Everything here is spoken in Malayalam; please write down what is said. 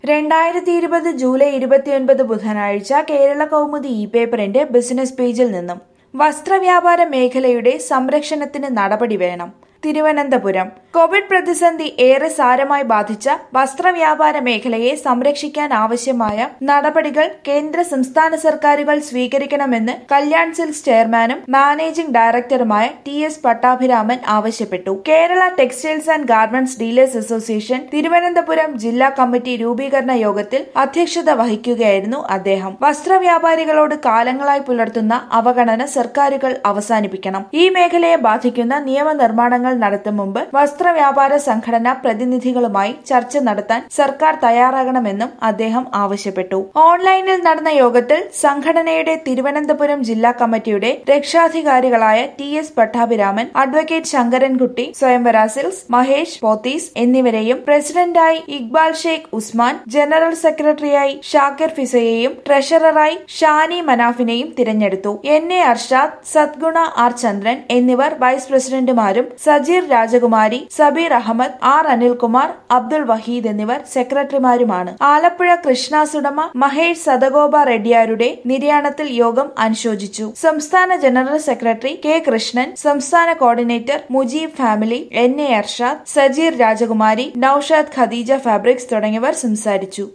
രണ്ടായിരത്തി ഇരുപത് ജൂലൈ ഇരുപത്തിയൊൻപത് ബുധനാഴ്ച കേരള കൗമുദി ഇ പേപ്പറിന്റെ ബിസിനസ് പേജിൽ നിന്നും വസ്ത്രവ്യാപാര മേഖലയുടെ സംരക്ഷണത്തിന് നടപടി വേണം തിരുവനന്തപുരം കോവിഡ് പ്രതിസന്ധി ഏറെ സാരമായി ബാധിച്ച വസ്ത്രവ്യാപാര മേഖലയെ സംരക്ഷിക്കാൻ ആവശ്യമായ നടപടികൾ കേന്ദ്ര സംസ്ഥാന സർക്കാരുകൾ സ്വീകരിക്കണമെന്ന് കല്യാൺ സിൽക്സ് ചെയർമാനും മാനേജിംഗ് ഡയറക്ടറുമായ ടി എസ് പട്ടാഭിരാമൻ ആവശ്യപ്പെട്ടു Kerala textiles and garments dealers association Thiruvananthapuram ജില്ലാ കമ്മിറ്റി രൂപീകരണ യോഗത്തിൽ അധ്യക്ഷത വഹിക്കുകയായിരുന്നു അദ്ദേഹം വസ്ത്രവ്യാപാരികളോട് കാലങ്ങളായി പുലർത്തുന്ന അവഗണന സർക്കാരുകൾ അവസാനിപ്പിക്കണം ഈ മേഖലയെ ബാധിക്കുന്ന നിയമനിർമ്മാണങ്ങൾ നടത്തും മുമ്പ് വസ്ത്രവ്യാപാര സംഘടനാ പ്രതിനിധികളുമായി ചർച്ച നടത്താൻ സർക്കാർ തയ്യാറാകണമെന്നും അദ്ദേഹം ആവശ്യപ്പെട്ടു ഓൺലൈനിൽ നടന്ന യോഗത്തിൽ സംഘടനയുടെ തിരുവനന്തപുരം ജില്ലാ കമ്മിറ്റിയുടെ രക്ഷാധികാരികളായ T S Pattabhiraman advocate Sankarankutty Swayamvara silks Mahesh Pothys എന്നിവരെയും പ്രസിഡന്റായി ഇക്ബാൽ ഷെയ്ഖ് ഉസ്മാൻ ജനറൽ സെക്രട്ടറിയായി ഷാക്കിർ ഫിസയെയും ട്രഷററായി ഷാനി മനാഫിനെയും തിരഞ്ഞെടുത്തു N A Arshad Sadguna R Chandran എന്നിവർ വൈസ് പ്രസിഡന്റുമാരും സജീർ രാജകുമാരി സബീർ അഹമ്മദ് ആർ അനിൽകുമാർ അബ്ദുൾ വഹീദ് എന്നിവർ സെക്രട്ടറിമാരുമാണ് ആലപ്പുഴ കൃഷ്ണാസുടമ മഹേഷ് സദഗോപ റെഡ്ഡിയാരുടെ നിര്യാണത്തിൽ യോഗം അനുശോചിച്ചു സംസ്ഥാന ജനറൽ സെക്രട്ടറി കെ കൃഷ്ണൻ സംസ്ഥാന coordinator Mujeeb family N A Arshad Sajeer Rajakumari Noushad Khadija fabrics തുടങ്ങിയവർ സംസാരിച്ചു